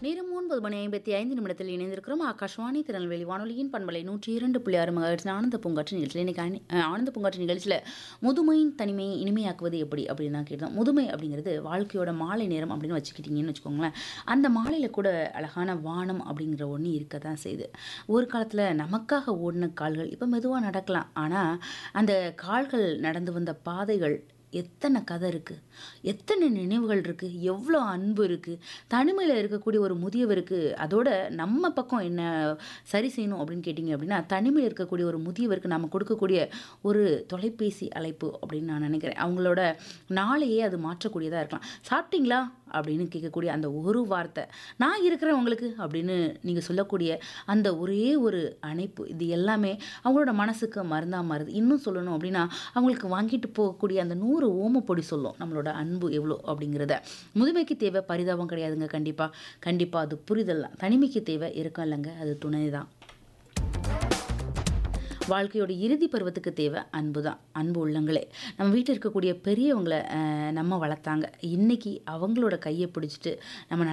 நேரம் ஒன்பது மணி ஐம்பத்தி ஐந்து நிமிடத்தில் இணைந்திருக்கிறோம் ஆகாஷ்வாணி திருநெல்வேலி வானொலியின் பண்பலை நூற்றி இரண்டு புள்ளி ஆறு மகிழ்ச்சி ஆனந்த பூங்காற்று நிகழ்ச்சியில் இன்னைக்கு அணி- அஹ் ஆனந்த பூங்காற்று நிகழ்ச்சியில் முதுமையின் தனிமையை இனிமையாக்குவது எப்படி அப்படின்னு தான் கேட்டோம் முதுமை அப்படிங்கிறது வாழ்க்கையோட மாலை நேரம் அப்படின்னு வச்சுக்கிட்டீங்கன்னு வச்சுக்கோங்களேன் அந்த மாலையில் கூட அழகான வானம் அப்படிங்கிற ஒன்று இருக்க தான் செய்யுது ஒரு காலத்தில் நமக்காக ஓடின கால்கள் இப்போ மெதுவாக நடக்கலாம் ஆனால் அந்த கால்கள் நடந்து வந்த பாதைகள் எத்தனை கதை இருக்குது எத்தனை நினைவுகள் இருக்குது எவ்வளோ அன்பு இருக்குது தனிமையில் இருக்கக்கூடிய ஒரு முதியவருக்கு அதோட நம்ம பக்கம் என்ன சரி செய்யணும் அப்படின்னு கேட்டிங்க அப்படின்னா தனிமையில் இருக்கக்கூடிய ஒரு முதியவருக்கு நம்ம கொடுக்கக்கூடிய ஒரு தொலைபேசி அழைப்பு அப்படின்னு நான் நினைக்கிறேன் அவங்களோட நாளையே அது மாற்றக்கூடியதாக இருக்கலாம் சாப்பிட்டீங்களா அப்படின்னு கேட்கக்கூடிய அந்த ஒரு வார்த்தை நான் இருக்கிறேன் உங்களுக்கு அப்படின்னு நீங்கள் சொல்லக்கூடிய அந்த ஒரே ஒரு அணைப்பு இது எல்லாமே அவங்களோட மனசுக்கு மருந்தாக மாறுது இன்னும் சொல்லணும் அப்படின்னா அவங்களுக்கு வாங்கிட்டு போகக்கூடிய அந்த நூறு ஓமப்பொடி சொல்லும் நம்மளோட அன்பு எவ்வளோ அப்படிங்கிறத முதுமைக்கு தேவை பரிதாபம் கிடையாதுங்க கண்டிப்பாக கண்டிப்பாக அது புரிதல் தான் தனிமைக்கு தேவை இருக்கும் இல்லைங்க அது துணை தான் வாழ்க்கையோட இறுதி பருவத்துக்கு தேவை அன்பு தான் அன்பு உள்ளங்களே நம்ம வீட்டில் இருக்கக்கூடிய பெரியவங்களை அஹ், நம்ம வளர்த்தாங்க இன்னைக்கு அவங்களோட கையை பிடிச்சிட்டு நம்ம